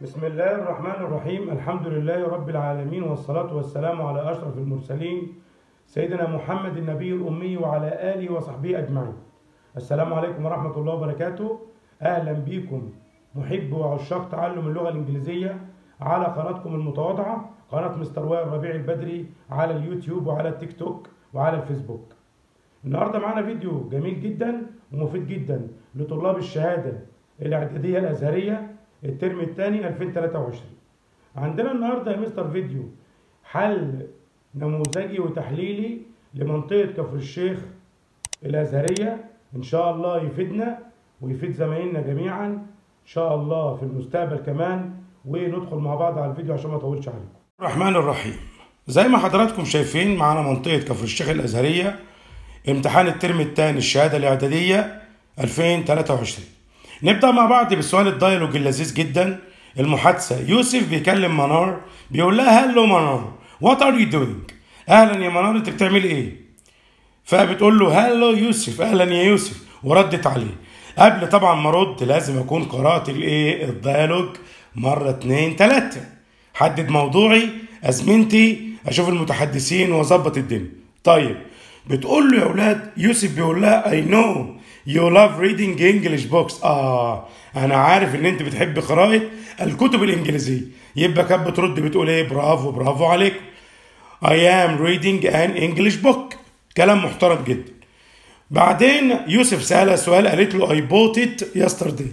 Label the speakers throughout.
Speaker 1: بسم الله الرحمن الرحيم الحمد لله رب العالمين والصلاة والسلام على أشرف المرسلين سيدنا محمد النبي الأمي وعلى آله وصحبه أجمعين السلام عليكم ورحمة الله وبركاته أهلا بكم محب وعشاق تعلم اللغة الإنجليزية على قناتكم المتواضعة قناة مستر وائل ربيع البدري على اليوتيوب وعلى التيك توك وعلى الفيسبوك النهارده معانا فيديو جميل جدا ومفيد جدا لطلاب الشهادة الإعدادية الأزهرية الترم الثاني 2023 عندنا النهارده يا مستر فيديو حل نموذجي وتحليلي لمنطقة كفر الشيخ الأزهرية إن شاء الله يفيدنا ويفيد زمايلنا جميعا إن شاء الله في المستقبل كمان وندخل مع بعض على الفيديو عشان ما اطولش عليكم. الرحمن الرحيم زي ما حضراتكم شايفين معانا منطقة كفر الشيخ الأزهرية امتحان الترم الثاني الشهادة الإعدادية 2023 نبدأ مع بعض بالسؤال الدايلوج اللذيذ جدا المحادثة يوسف بيكلم منار بيقول لها هلو منار وات ار يو دوينج اهلا يا منار انت بتعمل ايه فبتقول له هلو يوسف اهلا يا يوسف وردت عليه قبل طبعا ما ارد لازم اكون قرات الايه الديالوج مره اتنين تلاته حدد موضوعي ازمنتي اشوف المتحدثين واظبط الدنيا طيب بتقول له يا اولاد يوسف بيقول لها اي نو يو لاف ريدنج انجلش بوكس اه انا عارف ان انت بتحب قراءه الكتب الانجليزيه يبقى كانت بترد بتقول ايه برافو برافو عليكم I am reading an English book كلام محترم جدا بعدين يوسف سألها سؤال قالت له I bought it yesterday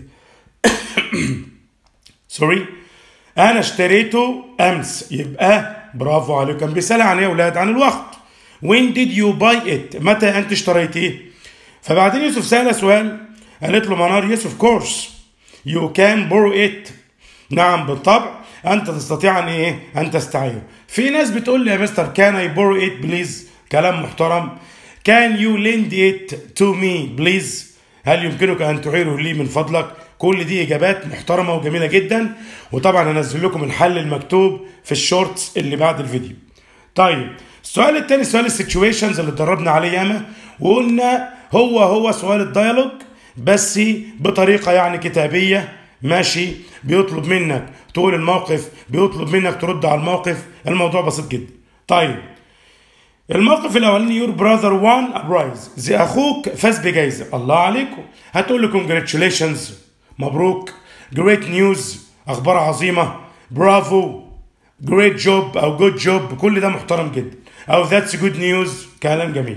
Speaker 1: سوري انا اشتريته امس يبقى برافو عليكم كان بيسأل عن ايه يا اولاد عن الوقت when did you buy it متى انت اشتريتيه فبعدين يوسف سألها سؤال قالت له منار يوسف كورس you can borrow it نعم بالطبع انت تستطيع ان ايه ان تستعيره في ناس بتقول لي يا مستر كان اي borrow it بليز كلام محترم can you lend it to me بليز هل يمكنك ان تعيره لي من فضلك كل دي اجابات محترمه وجميله جدا وطبعا هنزل لكم الحل المكتوب في الشورتس اللي بعد الفيديو طيب السؤال الثاني سؤال السيتويشنز اللي اتدربنا عليه ياما وقلنا هو هو سؤال الديالوج بس بطريقه يعني كتابيه ماشي بيطلب منك تقول الموقف بيطلب منك ترد على الموقف الموضوع بسيط جدا طيب الموقف الاولاني يور براذر وان برايز زي اخوك فاز بجائزه الله عليكم هتقول له كونجراتيوليشنز مبروك جريت نيوز اخبار عظيمه برافو جريت جوب او جود جوب كل ده محترم جدا او ذاتس جود نيوز كلام جميل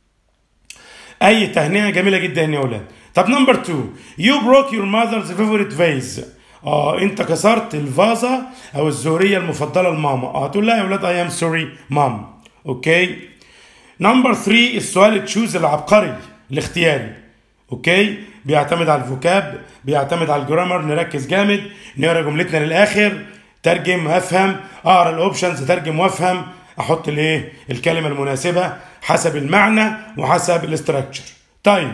Speaker 1: اي تهنئه جميله جدا يا اولاد طب نمبر 2 يو بروك يور ماذرز فيفورت فيز اه انت كسرت الفازه او الزهريه المفضله لماما اه تقول لها يا اولاد اي ام سوري مام اوكي نمبر 3 السؤال تشوز العبقري الاختياري اوكي بيعتمد على الفوكاب بيعتمد على الجرامر نركز جامد نقرا جملتنا للاخر ترجم وافهم اقرا الاوبشنز ترجم وافهم احط الايه الكلمه المناسبه حسب المعنى وحسب الاستراكشر طيب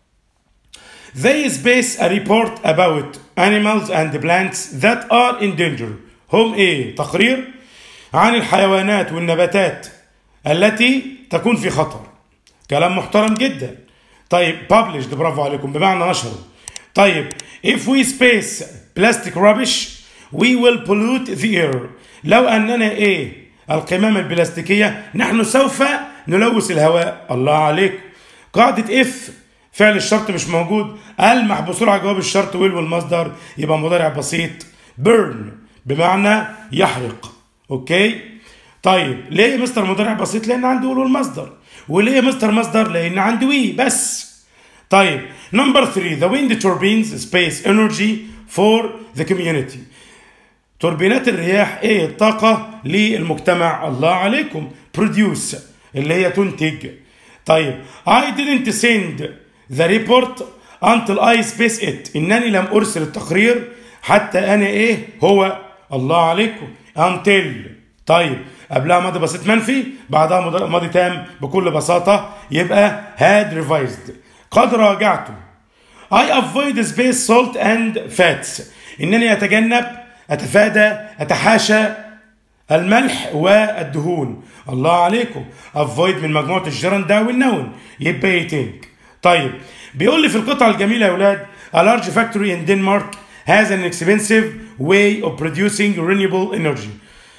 Speaker 1: They space a report about animals and plants that are in danger. هم ايه؟ تقرير عن الحيوانات والنباتات التي تكون في خطر. كلام محترم جدا. طيب published برافو عليكم بمعنى نشر. طيب if we space plastic rubbish we will pollute the air. لو اننا ايه؟ القمامة البلاستيكية نحن سوف نلوث الهواء. الله عليكم. قاعدة if فعل الشرط مش موجود ألمح بسرعة جواب الشرط ويل والمصدر يبقى مضارع بسيط burn بمعنى يحرق اوكي طيب ليه مستر مضارع بسيط لان عندي ويل والمصدر وليه مستر مصدر لان عندي وي بس طيب نمبر 3 the wind turbines space energy for the community توربينات الرياح ايه الطاقة للمجتمع الله عليكم produce اللي هي تنتج طيب I didn't send the report until I space it إنني لم أرسل التقرير حتى أنا إيه هو الله عليكم until طيب قبلها ماضي بسيط منفي بعدها ماضي تام بكل بساطة يبقى had revised قد راجعته I avoid space salt and fats إنني أتجنب أتفادى أتحاشى الملح والدهون الله عليكم افويد من مجموعه الجيران ده والنون يبقى يتنك طيب بيقول لي في القطعه الجميله يا اولاد a large factory in Denmark has an expensive way of producing renewable energy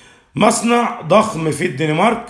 Speaker 1: مصنع ضخم في الدنمارك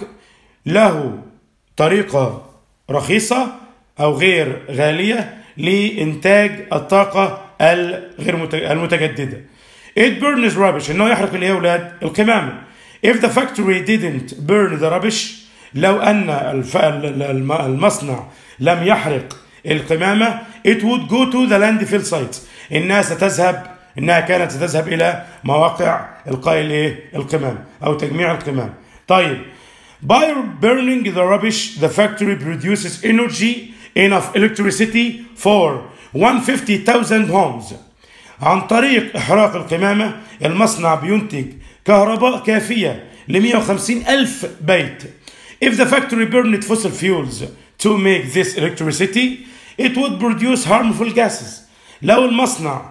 Speaker 1: له طريقة رخيصة أو غير غالية لإنتاج الطاقة الغير مت- المتجددة. It burns rubbish إنه يحرق اللي هي أولاد القمامة. If the factory didn't burn the rubbish لو أن الف... الم- المصنع لم يحرق القمامة it would go to the landfill sites إنها ستذهب إنها كانت ستذهب إلى مواقع إلقاء الإيه؟ القمامة أو تجميع القمامة. طيب By burning the rubbish, the factory produces energy enough electricity for 150,000 homes. عن طريق إحراق القمامة المصنع بينتج كهرباء كافية ل 150 ألف بيت. If the factory burned fossil fuels to make this electricity, it would produce harmful gases. لو المصنع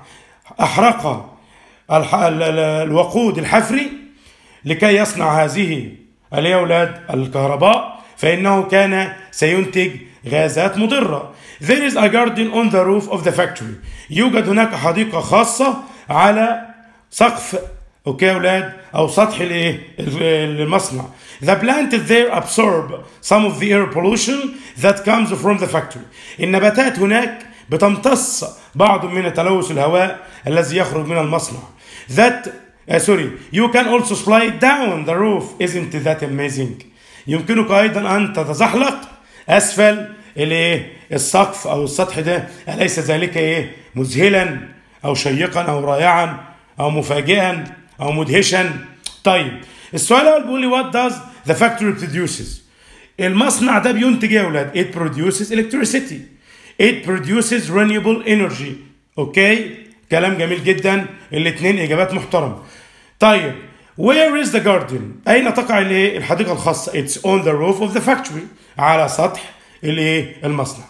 Speaker 1: أحرق الح... ال- ال- الوقود الحفري لكي يصنع هذه اللي هي أولاد الكهرباء فإنه كان سينتج غازات مضرة. There is a garden on the roof of the factory. يوجد هناك حديقة خاصة على سقف اوكي يا اولاد او سطح الايه المصنع. The plant there absorb some of the air pollution that comes from the factory. النباتات هناك بتمتص بعض من تلوث الهواء الذي يخرج من المصنع. That uh, sorry, you can also slide down the roof. Isn't that amazing? يمكنك ايضا ان تتزحلق اسفل الايه السقف او السطح ده اليس ذلك ايه مذهلا او شيقا او رائعا او مفاجئا او مدهشا طيب السؤال الاول بيقول لي what does the factory produces المصنع ده بينتج ايه يا اولاد it produces electricity it produces renewable energy اوكي كلام جميل جدا الاثنين اجابات محترمه طيب where is the garden اين تقع الايه الحديقه الخاصه it's on the roof of the factory على سطح الايه المصنع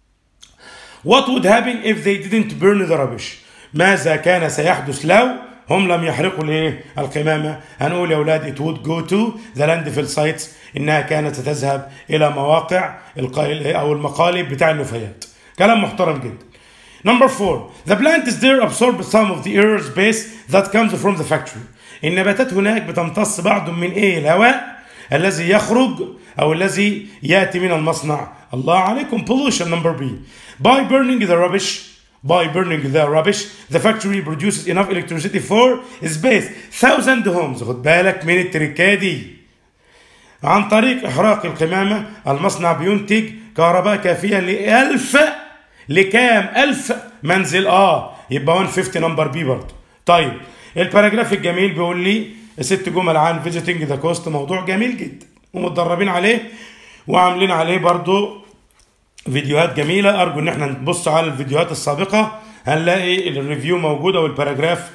Speaker 1: What would happen if they didn't burn the rubbish ماذا كان سيحدث لو هم لم يحرقوا الايه القمامه هنقول يا اولاد it would go to the landfill sites انها كانت ستذهب الى مواقع القا- او المقالب بتاع النفايات كلام محترم جدا Number four, the plant is there absorb some of the air space that comes from the factory. النباتات هناك بتمتص بعض من ايه الهواء الذي يخرج او الذي ياتي من المصنع. الله عليكم pollution number B. By burning the rubbish By burning the rubbish, the factory produces enough electricity for space thousand homes. خد بالك من التركة دي. عن طريق إحراق القمامة المصنع بينتج كهرباء كافية لألف لكام ألف منزل آه يبقى 150 نمبر بي برضه طيب الباراجراف الجميل بيقول لي ست جمل عن فيزيتنج ذا كوست موضوع جميل جدا ومتدربين عليه وعاملين عليه برضه فيديوهات جميلة أرجو إن احنا نبص على الفيديوهات السابقة هنلاقي الريفيو موجودة والباراجراف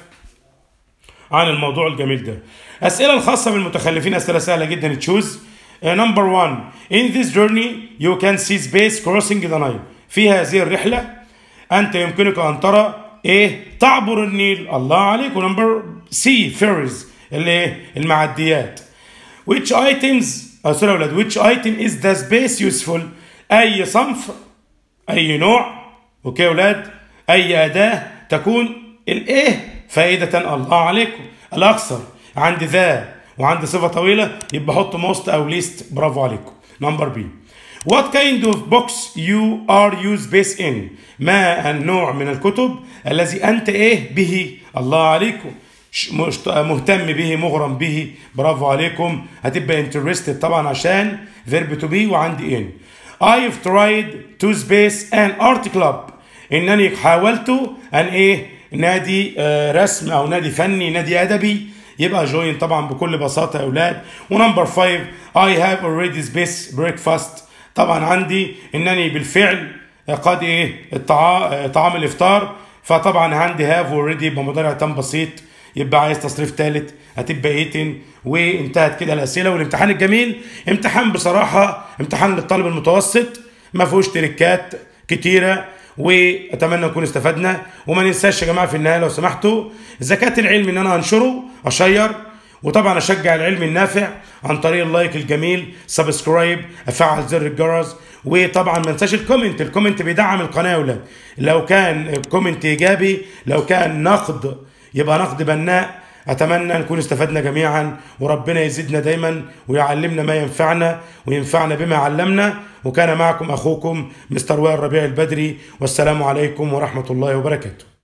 Speaker 1: عن الموضوع الجميل ده أسئلة الخاصة بالمتخلفين أسئلة سهلة جدا تشوز نمبر 1 in this journey you can see space crossing the Nile في هذه الرحلة أنت يمكنك أن ترى إيه تعبر النيل الله عليك ونمبر سي فيرز اللي إيه؟ المعديات which items أو سوري يا أولاد which item is the space useful أي صنف أي نوع أوكي يا أولاد أي أداة تكون الإيه فائدة الله عليكم الأكثر عند ذا وعند صفة طويلة يبقى حط موست أو ليست برافو عليكم نمبر بي What kind of books you are used based in ما النوع من الكتب الذي أنت إيه به الله عليكم ش- مشت- مهتم به مغرم به برافو عليكم هتبقى interested طبعا عشان verb to be وعندي in I've tried to space an art club انني حاولت ان ايه نادي آه، رسم او نادي فني نادي ادبي يبقى جوين طبعا بكل بساطه يا اولاد ونمبر 5 I have already space breakfast طبعا عندي انني بالفعل قد ايه الطعام طعام الافطار فطبعا عندي هاف اوريدي يبقى مضارع تام بسيط يبقى عايز تصريف ثالث هتبقى ايتن وانتهت كده الاسئله والامتحان الجميل امتحان بصراحه امتحان للطالب المتوسط ما فيهوش تريكات كتيره واتمنى نكون استفدنا وما ننساش يا جماعه في النهايه لو سمحتوا زكاه العلم ان انا انشره اشير وطبعا اشجع العلم النافع عن طريق اللايك الجميل سبسكرايب افعل زر الجرس وطبعا ما انساش الكومنت الكومنت بيدعم القناه يا ولاد لو كان الكومنت ايجابي لو كان نقد يبقى نقد بناء اتمنى نكون استفدنا جميعا وربنا يزيدنا دايما ويعلمنا ما ينفعنا وينفعنا بما علمنا وكان معكم اخوكم مستر وائل ربيع البدري والسلام عليكم ورحمه الله وبركاته